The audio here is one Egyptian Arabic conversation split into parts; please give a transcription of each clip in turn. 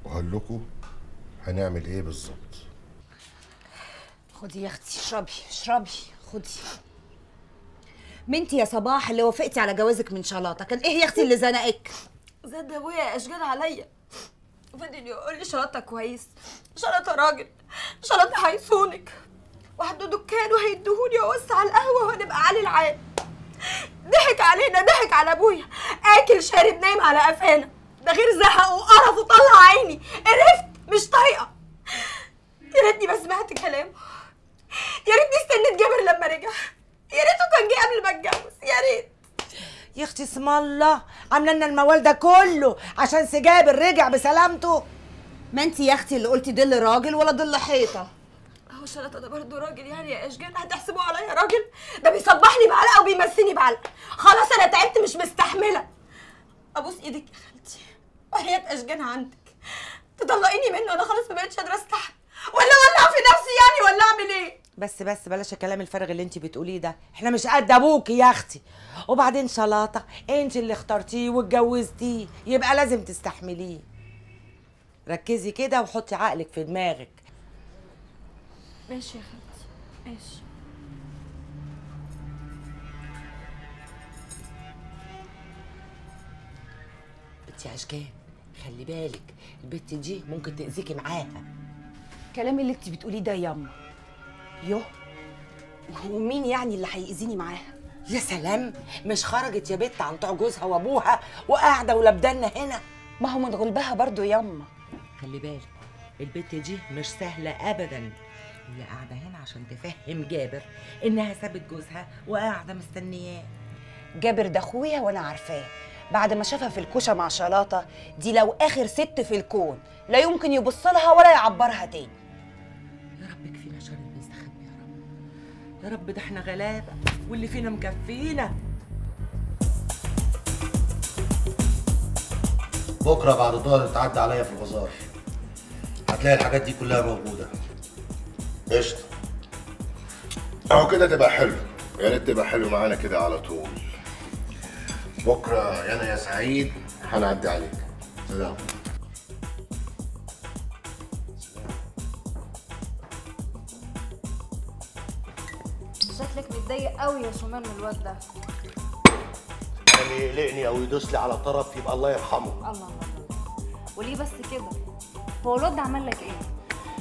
وهقول لكم هنعمل ايه بالظبط خدي يا اختي اشربي اشربي خدي منتي يا صباح اللي وافقتي على جوازك من شلاطه كان ايه يا اختي اللي زنقك زاد ابويا اشجان عليا فضل يقول لي شلاطه كويس شلاطه راجل شلاطه هيصونك وعنده دكان وهيديهولي واوسع القهوه وهنبقى علي العال ضحك علينا ضحك على ابويا اكل شارب نايم على قفانا ده غير زهق وقرف وطلع عيني قرفت مش طايقه يا ريتني ما سمعت كلامه يا ريتني استنيت جابر لما رجع يا ريته كان جه قبل ما اتجوز يا ريت يا اختي اسم الله عامله لنا الموال ده كله عشان سجابر رجع بسلامته ما انت يا اختي اللي قلتي ضل راجل ولا ضل حيطه هو شلطة ده برضه راجل يعني يا اشجان هتحسبوه عليا راجل ده بيصبحني بعلقه وبيمسني بعلقه خلاص انا تعبت مش مستحمله ابوس ايدك يا خالتي وحياة اشجان عندك تطلقيني منه انا خلاص ما بقتش قادره استحمل ولا اولع في نفسي يعني ولا اعمل ايه بس بس بلاش الكلام الفارغ اللي انت بتقوليه ده احنا مش قد ابوكي يا اختي وبعدين شلاطه انت اللي اخترتيه واتجوزتيه يبقى لازم تستحمليه ركزي كده وحطي عقلك في دماغك ماشي يا خالتي ماشي انت يا اشكال خلي بالك البت دي ممكن تاذيكي معاها الكلام اللي انت بتقوليه ده ياما يوه ومين يعني اللي هيأذيني معاها يا سلام مش خرجت يا بت عن طوع جوزها وابوها وقاعده ولبدنا هنا ما هو من غلبها برضو ياما خلي بالك البت دي مش سهله ابدا هي قاعده هنا عشان تفهم جابر انها سابت جوزها وقاعده مستنياه جابر ده اخويا وانا عارفاه بعد ما شافها في الكوشه مع شلاطه دي لو اخر ست في الكون لا يمكن يبص لها ولا يعبرها تاني يا رب كفينا شر المستخبي يا رب يا رب ده احنا غلابه واللي فينا مكفينا بكره بعد الظهر تعدي عليا في البازار هتلاقي الحاجات دي كلها موجوده قشطه اهو كده تبقى حلو يا ريت تبقى حلو معانا كده على طول بكره يا انا يا سعيد هنعدي عليك سلام شكلك متضايق قوي يا شومان من الواد ده يعني يقلقني او يدوس لي على طرف يبقى الله يرحمه الله الله وليه بس كده هو الواد ده عمل لك ايه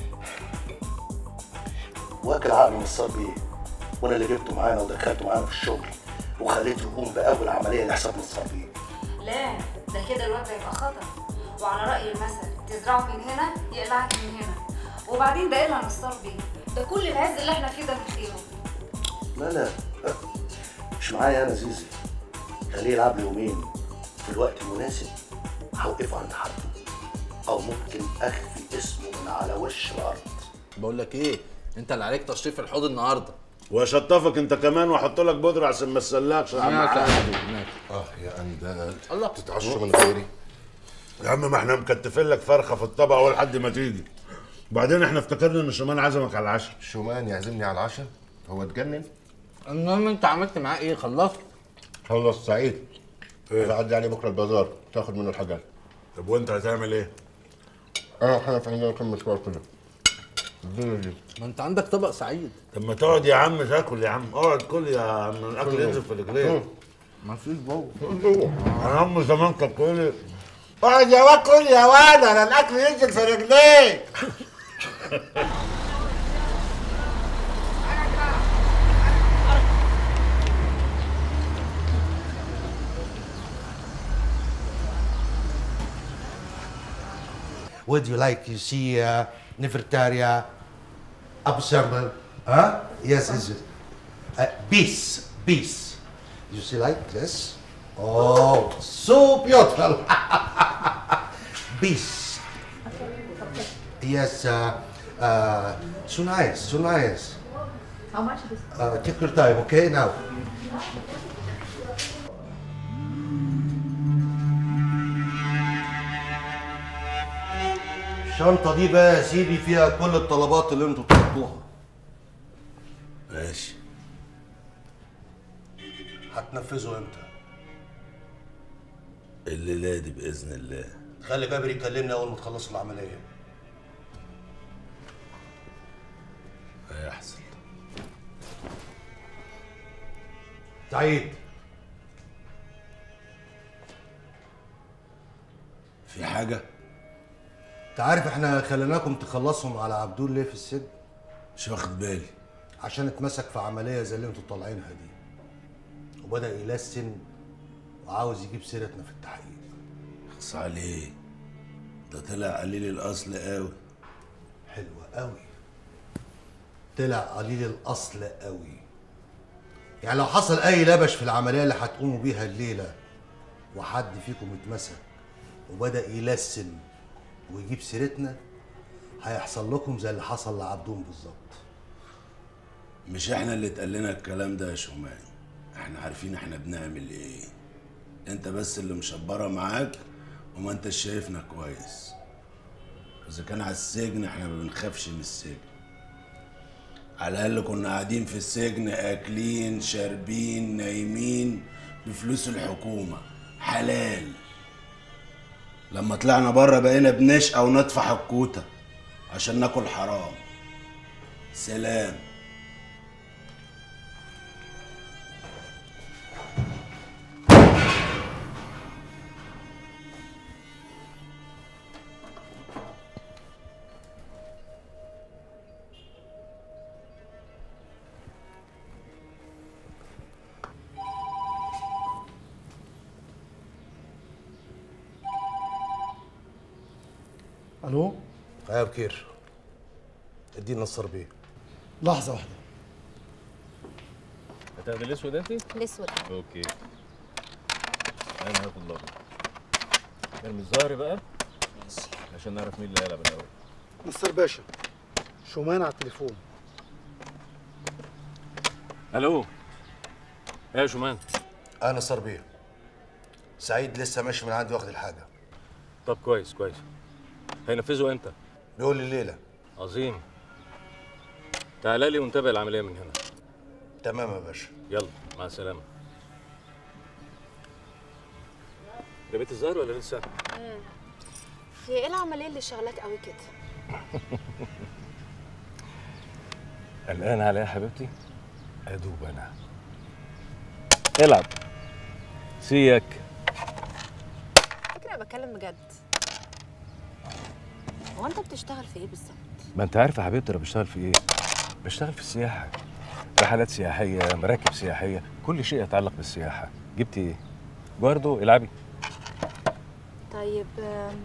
واكل عقله نصار بيه وانا اللي جبته معانا ودخلته معانا في الشغل وخليته يقوم باول عمليه لحساب نصار بيه لا ده كده الواد هيبقى خطر وعلى رأي المثل تزرعه من هنا يقلعك من هنا وبعدين ده الا نصار بيه ده كل العز اللي احنا فيه ده من خيره لا لا مش معايا انا زيزي خليه يلعب لي يومين في الوقت المناسب هوقفه عند حد او ممكن اخفي اسمه من على وش الارض بقول لك ايه انت اللي عليك تشريف الحوض النهارده واشطفك انت كمان واحط لك بودره عشان ما تسلكش يا عم ماشي يا عادل. حبيبي، ماشي. اه يا اندال الله. تتعشوا من غيري يا عم ما احنا مكتفين لك فرخه في الطبق اول لحد ما تيجي وبعدين احنا افتكرنا ان شومان عزمك على العشاء شومان يعزمني على العشاء هو اتجنن المهم انت عملت معاه ايه خلصت خلص سعيد تعدي عليه بكره البازار تاخد منه الحاجات طب وانت هتعمل ايه؟ انا هنقف عندنا كم مشوار كده الدنيا دي ما انت عندك طبق سعيد طب ما تقعد يا عم تاكل يا عم اقعد كل يا عم الاكل ينزل في رجليك ما فيش جوه انا ام زمان كانت تقول لي اقعد يا واد كل يا واد انا الاكل ينزل في رجليك Would you like you see uh, Nefertaria Absamel? Huh? Yes, is it? Uh, peace, peace. You see like this? Oh, so beautiful. peace. Yes, uh, uh, so nice, so nice. How much is Uh, take your time, okay? Now. الشنطة دي بقى يا سيدي فيها كل الطلبات اللي انتوا طلبتوها ماشي هتنفذوا امتى؟ الليله دي باذن الله خلي جابر يكلمني اول ما تخلصوا العمليه هيحصل سعيد في حاجه انت عارف احنا خليناكم تخلصوا على عبدول ليه في السجن مش واخد بالي عشان اتمسك في عمليه زي اللي انتوا طالعينها دي وبدا يلسن وعاوز يجيب سيرتنا في التحقيق خص عليه ده طلع قليل الاصل قوي حلوة قوي طلع قليل الأصل قوي يعني لو حصل أي لبش في العملية اللي هتقوموا بيها الليلة وحد فيكم اتمسك وبدأ يلسن ويجيب سيرتنا هيحصل لكم زي اللي حصل لعبدون بالظبط مش احنا اللي اتقال لنا الكلام ده يا شومان احنا عارفين احنا بنعمل ايه انت بس اللي مشبره معاك وما انت شايفنا كويس اذا كان على السجن احنا ما بنخافش من السجن على الاقل كنا قاعدين في السجن اكلين شاربين نايمين بفلوس الحكومه حلال لما طلعنا بره بقينا بنشقى وندفع الكوته عشان ناكل حرام سلام الو يا بكير ادينا الصربيه لحظه واحده هتاخدي الاسود انت؟ الاسود اوكي انا هاخد الابيض ارمي الظهر بقى عشان نعرف مين اللي هيلعب الاول مستر باشا شومان على التليفون الو ايه يا شومان انا صربيه سعيد لسه ماشي من عندي واخد الحاجه طب كويس كويس هينفذوا امتى؟ بيقول لي الليله عظيم تعالى لي ونتابع العمليه من هنا تمام يا باشا يلا مع السلامه ده بيت الزهر ولا لسه؟ هي ايه العمليه اللي شغلاك قوي كده قلقان عليا يا حبيبتي؟ ادوب انا العب سيك فكرة بتكلم بجد هو انت بتشتغل في ايه بالظبط ما انت عارف يا حبيبتي انا بشتغل في ايه؟ بشتغل في السياحة رحلات سياحية مراكب سياحية كل شيء يتعلق بالسياحة جبتي ايه؟ برضه العبي طيب آم،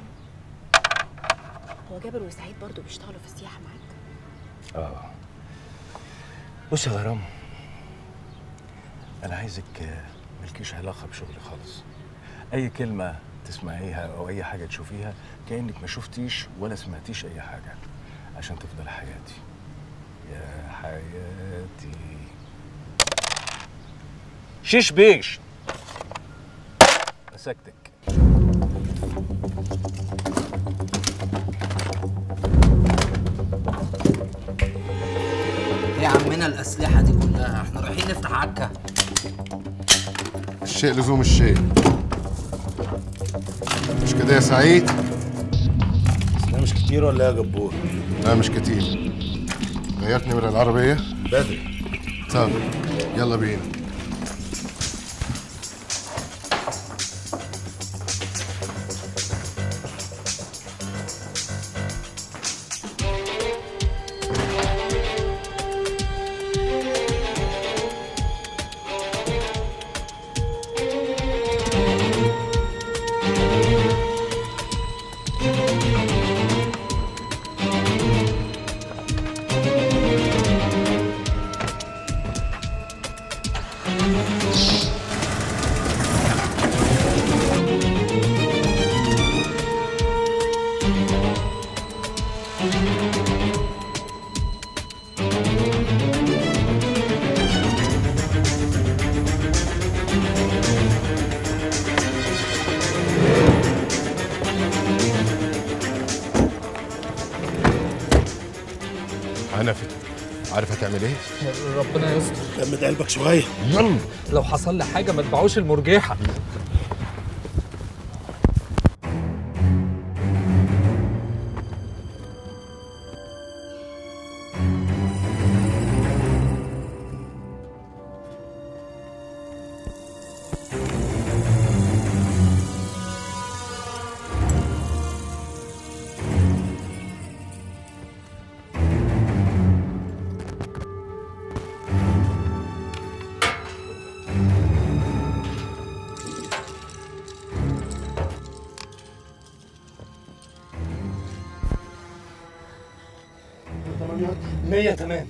هو جابر وسعيد برضو بيشتغلوا في السياحه معاك اه بص يا غرام انا عايزك آه، ملكيش علاقة بشغلي خالص اي كلمة تسمعيها او اي حاجة تشوفيها كأنك ما شفتيش ولا سمعتيش اي حاجة عشان تفضل حياتي يا حياتي شيش بيش مسكتك يا عمنا الاسلحه دي كلها احنا رايحين نفتح عكه الشيء لزوم الشيء مش كده يا سعيد؟ ده مش كتير ولا إيه يا جبور لا مش كتير غيرت نمرة العربية؟ بدري طب يلا بينا حنفي عارف هتعمل ايه؟ ربنا يستر جمد قلبك شويه يلا لو حصل لي حاجه ما تبيعوش المرجيحه ابيض 100 تمام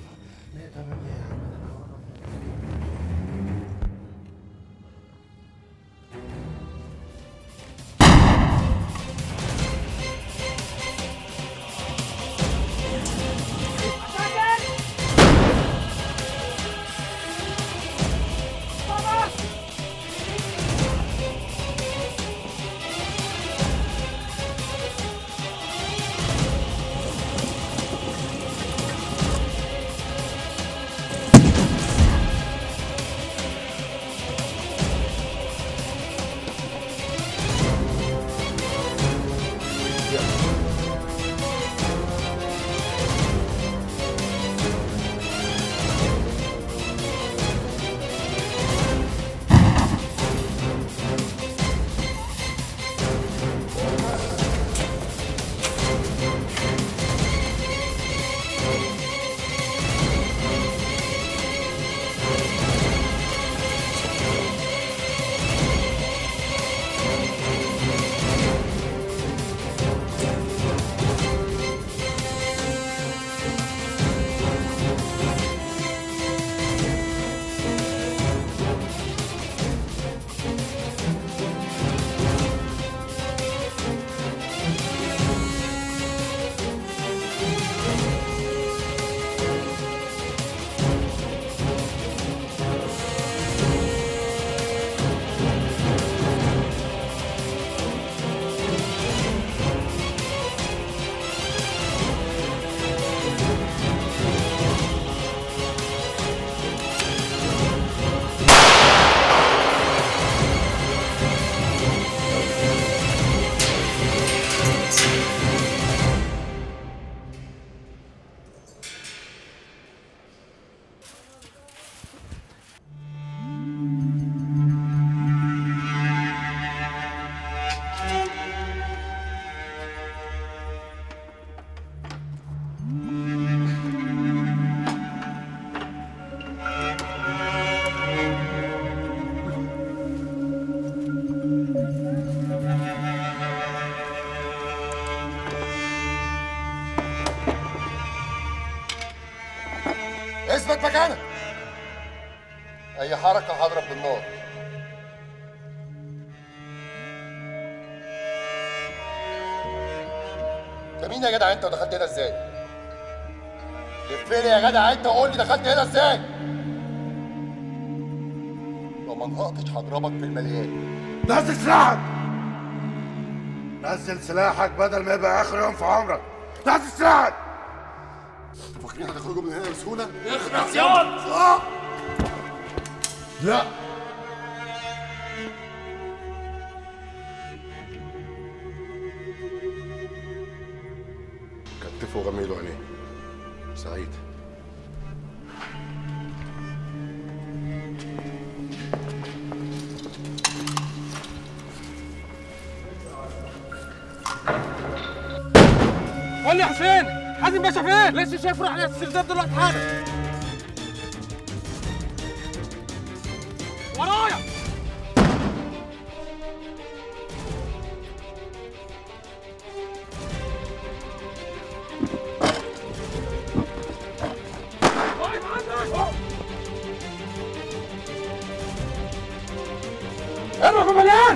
اثبت مكانك اي حركه هضرب بالنار انت مين يا جدع انت ودخلت هنا ازاي لفني يا جدع انت وقول لي دخلت هنا ازاي لو ما نطقتش هضربك في المليان نزل سلاحك نزل سلاحك بدل ما يبقى اخر يوم في عمرك نزل سلاحك فاكرين هتخرجوا من هنا بسهوله اخلص ياض لا كتفوا وغميلوا عينيه سعيد قول لي يا حسين حازم باشا فين؟ لسه شايف روح على السرداب دلوقتي حالا ورايا اضرب يا مليان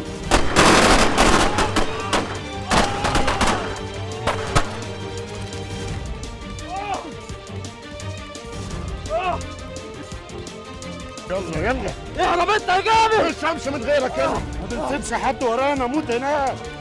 يلا يلا اهرب انت يا جامد مش همشي من غيرك يلا ما تنسيبش حد ورانا موت هناك